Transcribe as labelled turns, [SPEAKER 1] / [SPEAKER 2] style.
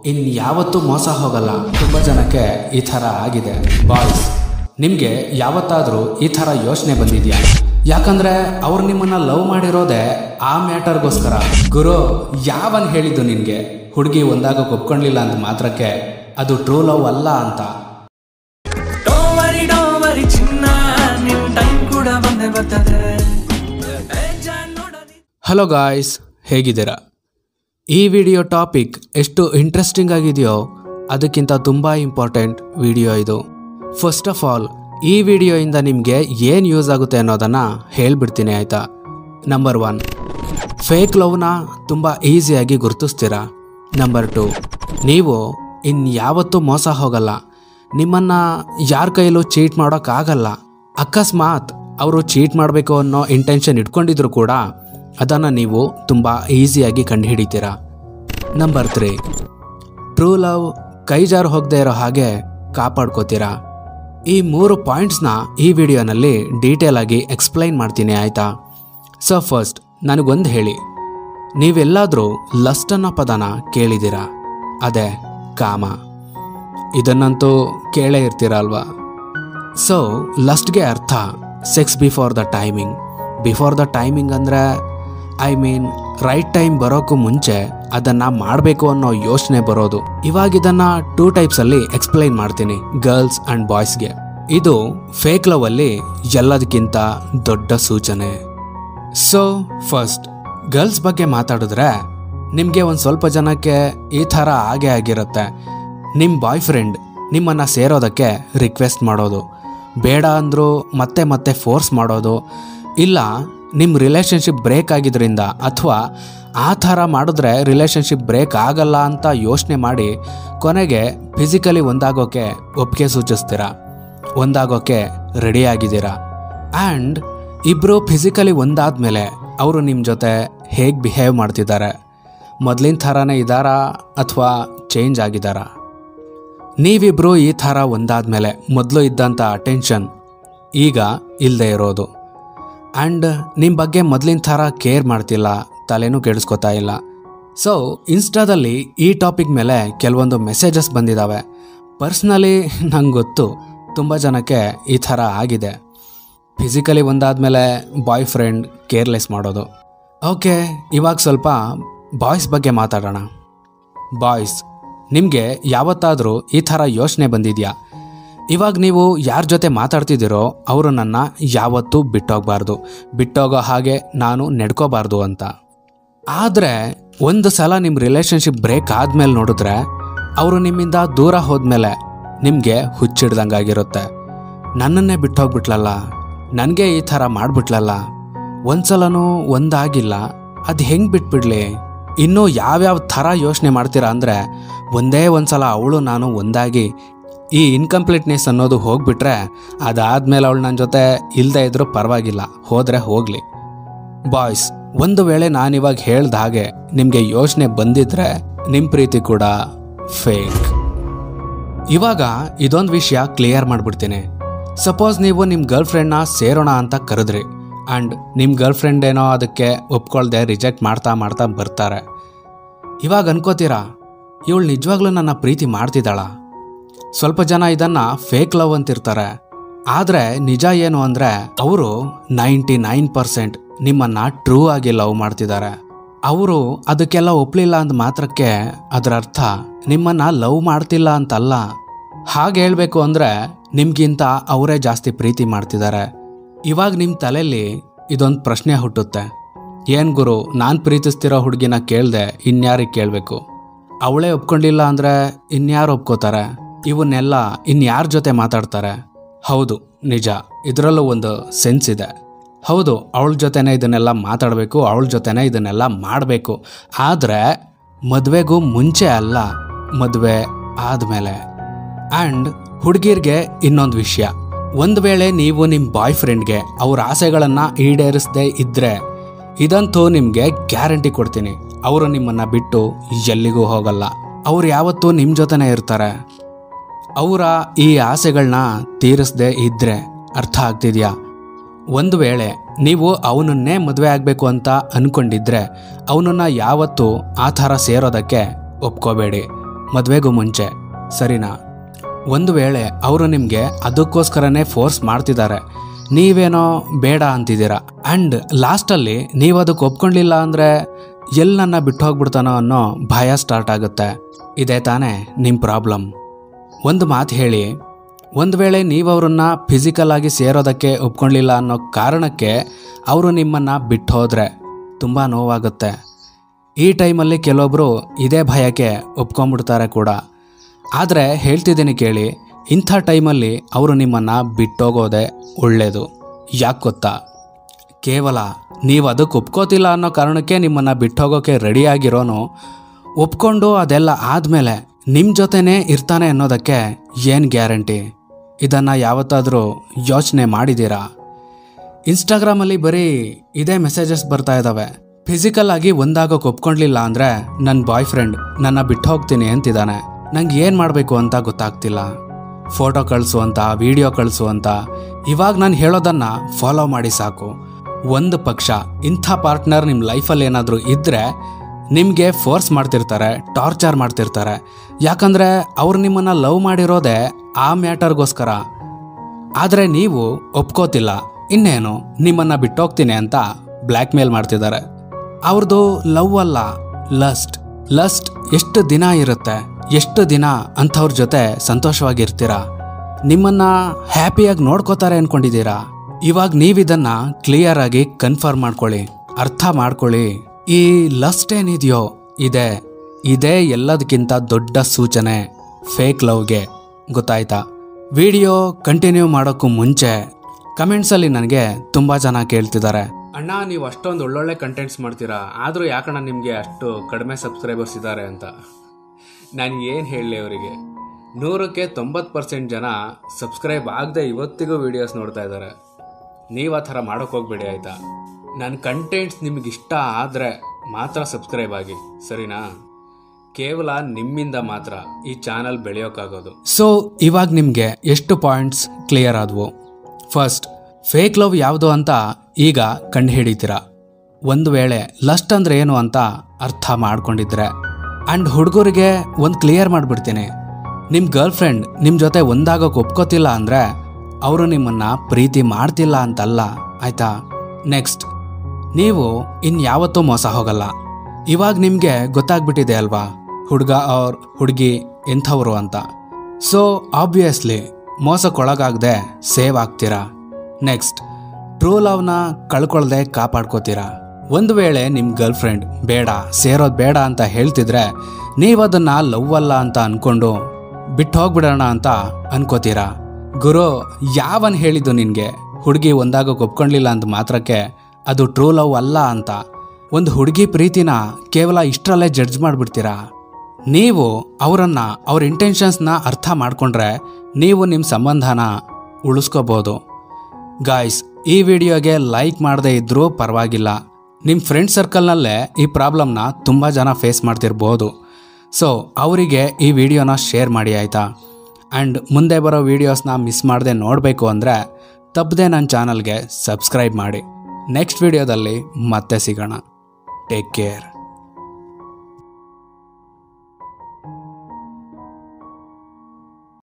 [SPEAKER 1] ಇನ್ ಯಾವತ್ತೂ ಮೋಸ ಹೋಗಲ್ಲ ತುಂಬ ಜನಕ್ಕೆ ಈ ಥರ ಆಗಿದೆ ಬಾಯ್ಸ್ ನಿಮಗೆ ಯಾವತ್ತಾದರೂ ಈ ಥರ ಯೋಚನೆ ಬಂದಿದೆಯಾ ಯಾಕಂದ್ರೆ ಅವ್ರು ನಿಮ್ಮನ್ನ ಲವ್ ಮಾಡಿರೋದೇ ಆ ಮ್ಯಾಟರ್ಗೋಸ್ಕರ ಗುರು ಯಾವನ್ ಹೇಳಿದ್ದು ನಿನ್ಗೆ ಹುಡುಗಿ ಒಂದಾಗ ಒಪ್ಕೊಳ್ಳಿಲ್ಲ ಅಂತ ಮಾತ್ರಕ್ಕೆ ಅದು ಟ್ರೂ ಲವ್ ಅಲ್ಲ ಅಂತ
[SPEAKER 2] ಡೋವರಿ ಡೋವರಿ ಚಿನ್ನ ನಿನ್ ಟೈಮ್ ಕೂಡ ಬಂದೇ ಬರ್ತದೆ ಬೇಜಾನ್ ನೋಡೋದಿ
[SPEAKER 1] ಹಲೋ ಗಾಯ್ಸ್ ಹೇಗಿದ್ದೀರಾ ಈ ವಿಡಿಯೋ ಟಾಪಿಕ್ ಎಷ್ಟು ಇಂಟ್ರೆಸ್ಟಿಂಗ್ ಆಗಿದೆಯೋ ಅದಕ್ಕಿಂತ ತುಂಬ ಇಂಪಾರ್ಟೆಂಟ್ ವಿಡಿಯೋ ಇದು ಫಸ್ಟ್ ಆಫ್ ಆಲ್ ಈ ವಿಡಿಯೋಯಿಂದ ನಿಮಗೆ ಏನು ಯೂಸ್ ಆಗುತ್ತೆ ಅನ್ನೋದನ್ನು ಹೇಳ್ಬಿಡ್ತೀನಿ ಆಯಿತಾ ನಂಬರ್ ಒನ್ ಫೇಕ್ ಲವ್ನ ತುಂಬ ಈಸಿಯಾಗಿ ಗುರುತಿಸ್ತೀರಾ ನಂಬರ್ ಟು ನೀವು ಇನ್ಯಾವತ್ತೂ ಮೋಸ ಹೋಗಲ್ಲ ನಿಮ್ಮನ್ನು ಯಾರ ಕೈಲೂ ಚೀಟ್ ಮಾಡೋಕ್ಕಾಗಲ್ಲ ಅಕಸ್ಮಾತ್ ಅವರು ಚೀಟ್ ಮಾಡಬೇಕು ಅನ್ನೋ ಇಂಟೆನ್ಷನ್ ಇಟ್ಕೊಂಡಿದ್ರು ಕೂಡ ಅದನ್ನು ನೀವು ತುಂಬ ಈಸಿಯಾಗಿ ಕಂಡುಹಿಡಿತೀರಾ ನಂಬರ್ ತ್ರೀ ಟ್ರೂ ಲವ್ ಕೈ ಜಾರು ಹೋಗದೆ ಇರೋ ಹಾಗೆ ಕಾಪಾಡ್ಕೋತೀರಾ ಈ ಮೂರು ಪಾಯಿಂಟ್ಸ್ನ ಈ ವಿಡಿಯೋನಲ್ಲಿ ಡೀಟೇಲ್ ಆಗಿ ಎಕ್ಸ್ಪ್ಲೈನ್ ಮಾಡ್ತೀನಿ ಆಯಿತಾ ಸೊ ಫಸ್ಟ್ ನನಗೊಂದು ಹೇಳಿ ನೀವೆಲ್ಲಾದರೂ ಲಸ್ಟ್ ಅನ್ನೋ ಪದನ ಕೇಳಿದ್ದೀರಾ ಅದೇ ಕಾಮ ಇದನ್ನಂತೂ ಕೇಳೇ ಇರ್ತೀರ ಅಲ್ವಾ ಸೊ ಲಸ್ಟ್ಗೆ ಅರ್ಥ sex before the timing before the timing ಅಂದರೆ ಐ ಮೀನ್ ರೈಟ್ ಟೈಮ್ ಬರೋಕ್ಕೂ ಮುಂಚೆ ಅದನ್ನ ಮಾಡಬೇಕು ಅನ್ನೋ ಯೋಚನೆ ಬರೋದು ಇವಾಗ ಇದನ್ನ ಟೂ ಟೈಪ್ಸಲ್ಲಿ ಎಕ್ಸ್ಪ್ಲೈನ್ ಮಾಡ್ತೀನಿ ಗರ್ಲ್ಸ್ ಆ್ಯಂಡ್ ಬಾಯ್ಸ್ಗೆ ಇದು ಫೇಕ್ ಲವ್ ಅಲ್ಲಿ ಎಲ್ಲದಕ್ಕಿಂತ ದೊಡ್ಡ ಸೂಚನೆ ಸೊ ಫಸ್ಟ್ ಗರ್ಲ್ಸ್ ಬಗ್ಗೆ ಮಾತಾಡಿದ್ರೆ ನಿಮಗೆ ಒಂದು ಸ್ವಲ್ಪ ಜನಕ್ಕೆ ಈ ಥರ ಆಗೇ ಆಗಿರುತ್ತೆ ನಿಮ್ಮ ಬಾಯ್ ಫ್ರೆಂಡ್ ನಿಮ್ಮನ್ನು ಸೇರೋದಕ್ಕೆ ರಿಕ್ವೆಸ್ಟ್ ಮಾಡೋದು ಬೇಡ ಅಂದರೂ ಮತ್ತೆ ಮತ್ತೆ ಫೋರ್ಸ್ ಮಾಡೋದು ಇಲ್ಲ ನಿಮ್ಮ ರಿಲೇಷನ್ಶಿಪ್ ಬ್ರೇಕ್ ಆಗಿದ್ರಿಂದ ಅಥವಾ ಆ ಥರ ಮಾಡಿದ್ರೆ ರಿಲೇಷನ್ಶಿಪ್ ಬ್ರೇಕ್ ಆಗಲ್ಲ ಅಂತ ಯೋಚನೆ ಮಾಡಿ ಕೊನೆಗೆ ಫಿಸಿಕಲಿ ಒಂದಾಗೋಕ್ಕೆ ಒಪ್ಪಿಗೆ ಸೂಚಿಸ್ತೀರಾ ಒಂದಾಗೋಕ್ಕೆ ರೆಡಿ ಆಗಿದ್ದೀರಾ ಆ್ಯಂಡ್ ಇಬ್ಬರು ಫಿಸಿಕಲಿ ಒಂದಾದ್ಮೇಲೆ ಅವರು ನಿಮ್ಮ ಜೊತೆ ಹೇಗೆ ಬಿಹೇವ್ ಮಾಡ್ತಿದ್ದಾರೆ ಮೊದಲಿನ ಥರನೇ ಇದ್ದಾರಾ ಅಥವಾ ಚೇಂಜ್ ಆಗಿದ್ದಾರಾ ನೀವಿಬ್ರು ಈ ಥರ ಒಂದಾದ್ಮೇಲೆ ಮೊದಲು ಇದ್ದಂಥ ಅಟೆನ್ಷನ್ ಈಗ ಇಲ್ಲದೆ ಇರೋದು ಆ್ಯಂಡ್ ನಿಮ್ಮ ಬಗ್ಗೆ ಮೊದಲಿನ ಥರ ಕೇರ್ ಮಾಡ್ತಿಲ್ಲ ತಲೆನೂ ಕೆಡಿಸ್ಕೊತಾ ಇಲ್ಲ ಸೊ ಇನ್ಸ್ಟಾದಲ್ಲಿ ಈ ಟಾಪಿಕ್ ಮೇಲೆ ಕೆಲವೊಂದು ಮೆಸೇಜಸ್ ಬಂದಿದ್ದಾವೆ ಪರ್ಸ್ನಲಿ ನಂಗೆ ಗೊತ್ತು ತುಂಬ ಜನಕ್ಕೆ ಈ ಥರ ಆಗಿದೆ ಫಿಸಿಕಲಿ ಒಂದಾದ್ಮೇಲೆ ಬಾಯ್ ಫ್ರೆಂಡ್ ಕೇರ್ಲೆಸ್ ಮಾಡೋದು ಓಕೆ ಇವಾಗ ಸ್ವಲ್ಪ ಬಾಯ್ಸ್ ಬಗ್ಗೆ ಮಾತಾಡೋಣ ಬಾಯ್ಸ್ ನಿಮಗೆ ಯಾವತ್ತಾದರೂ ಈ ಥರ ಯೋಚನೆ ಬಂದಿದೆಯಾ ಇವಾಗ ನೀವು ಯಾರ ಜೊತೆ ಮಾತಾಡ್ತಿದ್ದೀರೋ ಅವರು ನನ್ನ ಯಾವತ್ತೂ ಬಿಟ್ಟೋಗಬಾರ್ದು ಬಿಟ್ಟೋಗೋ ಹಾಗೆ ನಾನು ನಡ್ಕೋಬಾರ್ದು ಅಂತ ಆದರೆ ಒಂದು ಸಲ ನಿಮ್ಮ ರಿಲೇಷನ್ಶಿಪ್ ಬ್ರೇಕ್ ಆದಮೇಲೆ ನೋಡಿದ್ರೆ ಅವರು ನಿಮ್ಮಿಂದ ದೂರ ಹೋದ್ಮೇಲೆ ನಿಮಗೆ ಹುಚ್ಚಿಡ್ದಂಗಾಗಿರುತ್ತೆ ನನ್ನನ್ನೇ ಬಿಟ್ಟೋಗ್ಬಿಟ್ಲಲ್ಲ ನನಗೆ ಈ ಥರ ಮಾಡಿಬಿಟ್ಲಲ್ಲ ಒಂದ್ಸಲನೂ ಒಂದಾಗಿಲ್ಲ ಅದು ಹೆಂಗೆ ಬಿಟ್ಬಿಡ್ಲಿ ಇನ್ನೂ ಯಾವ್ಯಾವ ಥರ ಯೋಚನೆ ಮಾಡ್ತೀರಾ ಅಂದರೆ ಒಂದೇ ಒಂದ್ಸಲ ಅವಳು ನಾನು ಒಂದಾಗಿ ಈ ಇನ್ಕಂಪ್ಲೀಟ್ನೆಸ್ ಅನ್ನೋದು ಹೋಗ್ಬಿಟ್ರೆ ಅದಾದ್ಮೇಲೆ ಅವಳು ನನ್ನ ಜೊತೆ ಇಲ್ಲದೆ ಇದ್ರೂ ಪರವಾಗಿಲ್ಲ ಹೋದರೆ ಹೋಗಲಿ ಬಾಯ್ಸ್ ಒಂದು ವೇಳೆ ನಾನಿವಾಗ ಹೇಳ್ದ ಹಾಗೆ ನಿಮಗೆ ಯೋಚನೆ ಬಂದಿದ್ರೆ ನಿಮ್ಮ ಪ್ರೀತಿ ಕೂಡ ಫೇಕ್ ಇವಾಗ ಇದೊಂದು ವಿಷಯ ಕ್ಲಿಯರ್ ಮಾಡ್ಬಿಡ್ತೀನಿ ಸಪೋಸ್ ನೀವು ನಿಮ್ಮ ಗರ್ಲ್ ಫ್ರೆಂಡ್ನ ಸೇರೋಣ ಅಂತ ಕರೆದ್ರಿ ಆ್ಯಂಡ್ ನಿಮ್ಮ ಗರ್ಲ್ ಫ್ರೆಂಡ್ ಏನೋ ಅದಕ್ಕೆ ಒಪ್ಕೊಳ್ದೆ ರಿಜೆಕ್ಟ್ ಮಾಡ್ತಾ ಮಾಡ್ತಾ ಬರ್ತಾರೆ ಇವಾಗ ಅನ್ಕೋತೀರಾ ಇವಳು ನಿಜವಾಗ್ಲೂ ನನ್ನ ಪ್ರೀತಿ ಮಾಡ್ತಿದ್ದಾಳ ಸ್ವಲ್ಪ ಜನ ಇದನ್ನ ಫೇಕ್ ಲವ್ ಅಂತಿರ್ತಾರೆ ಆದರೆ ನಿಜ ಏನು ಅಂದರೆ ಅವರು ನೈಂಟಿ ನೈನ್ ಪರ್ಸೆಂಟ್ ನಿಮ್ಮನ್ನ ಟ್ರೂ ಆಗಿ ಲವ್ ಮಾಡ್ತಿದ್ದಾರೆ ಅವರು ಅದಕ್ಕೆಲ್ಲ ಒಪ್ಲಿಲ್ಲ ಅಂದ ಮಾತ್ರಕ್ಕೆ ಅದರ ಅರ್ಥ ನಿಮ್ಮನ್ನ ಲವ್ ಮಾಡ್ತಿಲ್ಲ ಅಂತಲ್ಲ ಹಾಗೆ ಹೇಳ್ಬೇಕು ಅಂದರೆ ನಿಮ್ಗಿಂತ ಅವರೇ ಜಾಸ್ತಿ ಪ್ರೀತಿ ಮಾಡ್ತಿದ್ದಾರೆ ಇವಾಗ ನಿಮ್ಮ ತಲೆಯಲ್ಲಿ ಇದೊಂದು ಪ್ರಶ್ನೆ ಹುಟ್ಟುತ್ತೆ ಏನು ಗುರು ನಾನು ಪ್ರೀತಿಸ್ತಿರೋ ಹುಡುಗಿನ ಕೇಳ್ದೆ ಇನ್ಯಾರಿಗೆ ಕೇಳಬೇಕು ಅವಳೇ ಒಪ್ಕೊಂಡಿಲ್ಲ ಅಂದರೆ ಇನ್ಯಾರು ಒಪ್ಕೋತಾರೆ ಇವನ್ನೆಲ್ಲ ಇನ್ಯಾರ ಜೊತೆ ಮಾತಾಡ್ತಾರೆ ಹೌದು ನಿಜ ಇದರಲ್ಲೂ ಒಂದು ಸೆನ್ಸ್ ಇದೆ ಹೌದು ಅವಳ ಜೊತೆನೇ ಇದನ್ನೆಲ್ಲ ಮಾತಾಡಬೇಕು ಅವಳ ಜೊತೆನೇ ಇದನ್ನೆಲ್ಲ ಮಾಡಬೇಕು ಆದರೆ ಮದುವೆಗೂ ಮುಂಚೆ ಅಲ್ಲ ಮದುವೆ ಆದಮೇಲೆ ಆ್ಯಂಡ್ ಹುಡುಗಿರ್ಗೆ ಇನ್ನೊಂದು ವಿಷಯ ಒಂದು ವೇಳೆ ನೀವು ನಿಮ್ಮ ಬಾಯ್ ಫ್ರೆಂಡ್ಗೆ ಅವ್ರ ಆಸೆಗಳನ್ನು ಈಡೇರಿಸದೇ ಇದ್ದರೆ ಇದಂತೂ ನಿಮಗೆ ಗ್ಯಾರಂಟಿ ಕೊಡ್ತೀನಿ ಅವರು ನಿಮ್ಮನ್ನು ಬಿಟ್ಟು ಎಲ್ಲಿಗೂ ಹೋಗಲ್ಲ ಅವ್ರು ಯಾವತ್ತೂ ನಿಮ್ಮ ಜೊತೆನೇ ಇರ್ತಾರೆ ಅವರ ಈ ಆಸೆಗಳನ್ನ ತೀರಿಸದೇ ಇದ್ರೆ ಅರ್ಥ ಆಗ್ತಿದ್ಯಾ ಒಂದು ವೇಳೆ ನೀವು ಅವನನ್ನೇ ಮದುವೆ ಆಗಬೇಕು ಅಂತ ಅನ್ಕೊಂಡಿದ್ರೆ ಅವನನ್ನ ಯಾವತ್ತೂ ಆ ಥರ ಸೇರೋದಕ್ಕೆ ಒಪ್ಕೋಬೇಡಿ ಮದುವೆಗೂ ಮುಂಚೆ ಸರಿನಾ ಒಂದು ವೇಳೆ ಅವರು ನಿಮಗೆ ಅದಕ್ಕೋಸ್ಕರನೇ ಫೋರ್ಸ್ ಮಾಡ್ತಿದ್ದಾರೆ ನೀವೇನೋ ಬೇಡ ಅಂತಿದ್ದೀರಾ ಆ್ಯಂಡ್ ಲಾಸ್ಟಲ್ಲಿ ನೀವು ಅದಕ್ಕೆ ಒಪ್ಕೊಳ್ಳಿಲ್ಲ ಅಂದರೆ ಎಲ್ಲಿ ನನ್ನ ಬಿಟ್ಟು ಹೋಗ್ಬಿಡ್ತಾನೋ ಅನ್ನೋ ಭಯ ಸ್ಟಾರ್ಟ್ ಆಗುತ್ತೆ ಇದೇ ತಾನೇ ನಿಮ್ಮ ಪ್ರಾಬ್ಲಮ್ ಒಂದು ಮಾತು ಹೇಳಿ ಒಂದು ವೇಳೆ ನೀವು ಅವ್ರನ್ನ ಫಿಸಿಕಲ್ ಆಗಿ ಸೇರೋದಕ್ಕೆ ಒಪ್ಕೊಳ್ಳಿಲ್ಲ ಅನ್ನೋ ಕಾರಣಕ್ಕೆ ಅವರು ನಿಮ್ಮನ್ನು ಬಿಟ್ಟು ಹೋದರೆ ತುಂಬ ನೋವಾಗುತ್ತೆ ಈ ಟೈಮಲ್ಲಿ ಕೆಲವೊಬ್ಬರು ಇದೇ ಭಯಕ್ಕೆ ಒಪ್ಕೊಂಡ್ಬಿಡ್ತಾರೆ ಕೂಡ ಆದರೆ ಹೇಳ್ತಿದ್ದೀನಿ ಕೇಳಿ ಇಂಥ ಟೈಮಲ್ಲಿ ಅವರು ನಿಮ್ಮನ್ನು ಬಿಟ್ಟೋಗೋದೇ ಒಳ್ಳೆಯದು ಯಾಕೆ ಗೊತ್ತಾ ಕೇವಲ ನೀವು ಅದಕ್ಕೆ ಒಪ್ಕೋತಿಲ್ಲ ಅನ್ನೋ ಕಾರಣಕ್ಕೆ ನಿಮ್ಮನ್ನು ಬಿಟ್ಟೋಗೋಕೆ ರೆಡಿಯಾಗಿರೋನು ಒಪ್ಕೊಂಡು ಅದೆಲ್ಲ ಆದಮೇಲೆ ನಿಮ್ಮ ಜೊತೆನೇ ಇರ್ತಾನೆ ಅನ್ನೋದಕ್ಕೆ ಏನು ಗ್ಯಾರಂಟಿ ಇದನ್ನು ಯಾವತ್ತಾದರೂ ಯೋಚನೆ ಮಾಡಿದ್ದೀರಾ ಇನ್ಸ್ಟಾಗ್ರಾಮಲ್ಲಿ ಬರೀ ಇದೇ ಮೆಸೇಜಸ್ ಬರ್ತಾ ಇದ್ದಾವೆ ಫಿಸಿಕಲ್ ಆಗಿ ಒಂದಾಗೋಕೆ ಒಪ್ಕೊಂಡ್ಲಿಲ್ಲ ಅಂದರೆ ನನ್ನ ಬಾಯ್ ಫ್ರೆಂಡ್ ನನ್ನ ಬಿಟ್ಟು ಹೋಗ್ತೀನಿ ಅಂತಿದ್ದಾನೆ ನಂಗೆ ಏನು ಮಾಡಬೇಕು ಅಂತ ಗೊತ್ತಾಗ್ತಿಲ್ಲ ಫೋಟೋ ಕಳಿಸು ಅಂತ ವಿಡಿಯೋ ಕಳಿಸು ಅಂತ ಇವಾಗ ನಾನು ಹೇಳೋದನ್ನ ಫಾಲೋ ಮಾಡಿ ಸಾಕು ಒಂದು ಪಕ್ಷ ಇಂಥ ಪಾರ್ಟ್ನರ್ ನಿಮ್ಮ ಲೈಫಲ್ಲಿ ಏನಾದರೂ ಇದ್ದರೆ ನಿಮಗೆ ಫೋರ್ಸ್ ಮಾಡ್ತಿರ್ತಾರೆ ಟಾರ್ಚರ್ ಮಾಡ್ತಿರ್ತಾರೆ ಯಾಕಂದರೆ ಅವ್ರು ನಿಮ್ಮನ್ನು ಲವ್ ಮಾಡಿರೋದೇ ಆ ಮ್ಯಾಟರ್ಗೋಸ್ಕರ ಆದರೆ ನೀವು ಒಪ್ಕೋತಿಲ್ಲ ಇನ್ನೇನು ನಿಮ್ಮನ್ನು ಬಿಟ್ಟೋಗ್ತೀನಿ ಅಂತ ಬ್ಲ್ಯಾಕ್ ಮೇಲ್ ಮಾಡ್ತಿದ್ದಾರೆ ಅವ್ರದ್ದು ಲವ್ ಅಲ್ಲ ಲಸ್ಟ್ ಲಸ್ಟ್ ಎಷ್ಟು ದಿನ ಇರುತ್ತೆ ಎಷ್ಟು ದಿನ ಅಂಥವ್ರ ಜೊತೆ ಸಂತೋಷವಾಗಿರ್ತೀರಾ ನಿಮ್ಮನ್ನ ಹ್ಯಾಪಿಯಾಗಿ ನೋಡ್ಕೋತಾರೆ ಅನ್ಕೊಂಡಿದ್ದೀರಾ ಇವಾಗ ನೀವಿದನ್ನ ಕ್ಲಿಯರ್ ಆಗಿ ಕನ್ಫರ್ಮ್ ಮಾಡ್ಕೊಳ್ಳಿ ಅರ್ಥ ಮಾಡ್ಕೊಳ್ಳಿ ಈ ಲಸ್ಟ್ ಏನಿದೆಯೋ ಇದೆ ಇದೇ ಎಲ್ಲದಕ್ಕಿಂತ ದೊಡ್ಡ ಸೂಚನೆ ಫೇಕ್ ಲವ್ಗೆ ಗೊತ್ತಾಯ್ತಾ ವಿಡಿಯೋ ಕಂಟಿನ್ಯೂ ಮಾಡೋಕ್ಕೂ ಮುಂಚೆ ಕಮೆಂಟ್ಸಲ್ಲಿ ನನಗೆ ತುಂಬ ಜನ ಕೇಳ್ತಿದ್ದಾರೆ ಅಣ್ಣ ನೀವು ಅಷ್ಟೊಂದು ಒಳ್ಳೊಳ್ಳೆ ಕಂಟೆಂಟ್ಸ್ ಮಾಡ್ತೀರಾ ಆದರೂ ಯಾಕಣ್ಣ ನಿಮಗೆ ಅಷ್ಟು ಕಡಿಮೆ ಸಬ್ಸ್ಕ್ರೈಬರ್ಸ್ ಇದ್ದಾರೆ ಅಂತ ನಾನು ಏನು ಹೇಳಲಿ ಅವರಿಗೆ ನೂರಕ್ಕೆ ತೊಂಬತ್ತು ಪರ್ಸೆಂಟ್ ಜನ ಸಬ್ಸ್ಕ್ರೈಬ್ ಆಗದೆ ಇವತ್ತಿಗೂ ವಿಡಿಯೋಸ್ ನೋಡ್ತಾ ಇದ್ದಾರೆ ನೀವು ಆ ಥರ ಮಾಡೋಕೆ ಹೋಗ್ಬೇಡಿ ಆಯಿತಾ ನನ್ನ ಕಂಟೆಂಟ್ಸ್ ನಿಮ್ಗೆ ಇಷ್ಟ ಆದರೆ ಮಾತ್ರ ಸಬ್ಸ್ಕ್ರೈಬ್ ಆಗಿ ಸರಿನಾ ಕೇವಲ ನಿಮ್ಮಿಂದ ಮಾತ್ರ ಈ ಚಾನಲ್ ಬೆಳೆಯೋಕ್ಕಾಗೋದು ಸೊ ಇವಾಗ ನಿಮಗೆ ಎಷ್ಟು ಪಾಯಿಂಟ್ಸ್ ಕ್ಲಿಯರ್ ಆದವು ಫಸ್ಟ್ ಫೇಕ್ ಲವ್ ಯಾವುದು ಅಂತ ಈಗ ಕಂಡುಹಿಡಿತೀರಾ ಒಂದು ವೇಳೆ ಲಸ್ಟ್ ಅಂದ್ರೆ ಏನು ಅಂತ ಅರ್ಥ ಮಾಡ್ಕೊಂಡಿದ್ರೆ ಆ್ಯಂಡ್ ಹುಡುಗರಿಗೆ ಒಂದು ಕ್ಲಿಯರ್ ಮಾಡಿಬಿಡ್ತೀನಿ ನಿಮ್ಮ ಗರ್ಲ್ ಫ್ರೆಂಡ್ ನಿಮ್ಮ ಜೊತೆ ಒಂದಾಗೋಕೆ ಒಪ್ಕೋತಿಲ್ಲ ಅಂದರೆ ಅವರು ನಿಮ್ಮನ್ನು ಪ್ರೀತಿ ಮಾಡ್ತಿಲ್ಲ ಅಂತಲ್ಲ ಆಯ್ತಾ ನೆಕ್ಸ್ಟ್ ನೀವು ಇನ್ಯಾವತ್ತೂ ಮೋಸ ಹೋಗಲ್ಲ ಇವಾಗ ನಿಮಗೆ ಗೊತ್ತಾಗ್ಬಿಟ್ಟಿದೆ ಅಲ್ವಾ ಹುಡುಗ ಅವ್ರ ಹುಡುಗಿ ಎಂಥವ್ರು ಅಂತ ಸೊ ಆಬ್ವಿಯಸ್ಲಿ ಮೋಸಕ್ಕೊಳಗಾಗದೆ ಸೇವ್ ಆಗ್ತೀರಾ ನೆಕ್ಸ್ಟ್ ಟ್ರೂ ಲವ್ನ ಕಳ್ಕೊಳ್ದೆ ಕಾಪಾಡ್ಕೋತೀರಾ ಒಂದು ವೇಳೆ ನಿಮ್ಮ ಗರ್ಲ್ ಫ್ರೆಂಡ್ ಬೇಡ ಸೇರೋದು ಬೇಡ ಅಂತ ಹೇಳ್ತಿದ್ರೆ ನೀವು ಅದನ್ನ ಲವ್ ಅಲ್ಲ ಅಂತ ಅನ್ಕೊಂಡು ಬಿಟ್ಟು ಹೋಗ್ಬಿಡೋಣ ಅಂತ ಅನ್ಕೋತೀರಾ ಗುರು ಯಾವನ್ ಹೇಳಿದ್ದು ನಿನಗೆ ಹುಡುಗಿ ಒಂದಾಗೋಕೆ ಒಪ್ಕೊಳ್ಳಿಲ್ಲ ಅಂತ ಮಾತ್ರಕ್ಕೆ ಅದು ಟ್ರೂ ಲವ್ ಅಲ್ಲ ಅಂತ ಒಂದು ಹುಡುಗಿ ಪ್ರೀತಿನ ಕೇವಲ ಇಷ್ಟರಲ್ಲೇ ಜಡ್ಜ್ ಮಾಡಿಬಿಡ್ತೀರಾ ನೀವು ಅವರನ್ನ ಅವ್ರ ಇಂಟೆನ್ಷನ್ಸ್ನ ಅರ್ಥ ಮಾಡ್ಕೊಂಡ್ರೆ ನೀವು ನಿಮ್ಮ ಸಂಬಂಧನ ಉಳಿಸ್ಕೋಬೋದು ಗಾಯ್ಸ್ ಈ ವಿಡಿಯೋಗೆ ಲೈಕ್ ಮಾಡದೇ ಇದ್ರೂ ಪರವಾಗಿಲ್ಲ ನಿಮ್ಮ ಫ್ರೆಂಡ್ ಸರ್ಕಲ್ನಲ್ಲೇ ಈ ಪ್ರಾಬ್ಲಮ್ನ ತುಂಬ ಜನ ಫೇಸ್ ಮಾಡ್ತಿರ್ಬೋದು ಸೊ ಅವರಿಗೆ ಈ ವಿಡಿಯೋನ ಶೇರ್ ಮಾಡಿ ಆಯಿತಾ ಆ್ಯಂಡ್ ಮುಂದೆ ಬರೋ ವೀಡಿಯೋಸ್ನ ಮಿಸ್ ಮಾಡದೆ ನೋಡಬೇಕು ಅಂದರೆ ತಪ್ಪದೆ ನನ್ನ ಚಾನಲ್ಗೆ ಸಬ್ಸ್ಕ್ರೈಬ್ ಮಾಡಿ ನೆಕ್ಸ್ಟ್ ವಿಡಿಯೋದಲ್ಲಿ ಮತ್ತೆ ಸಿಗೋಣ ಟೇಕ್ ಕೇರ್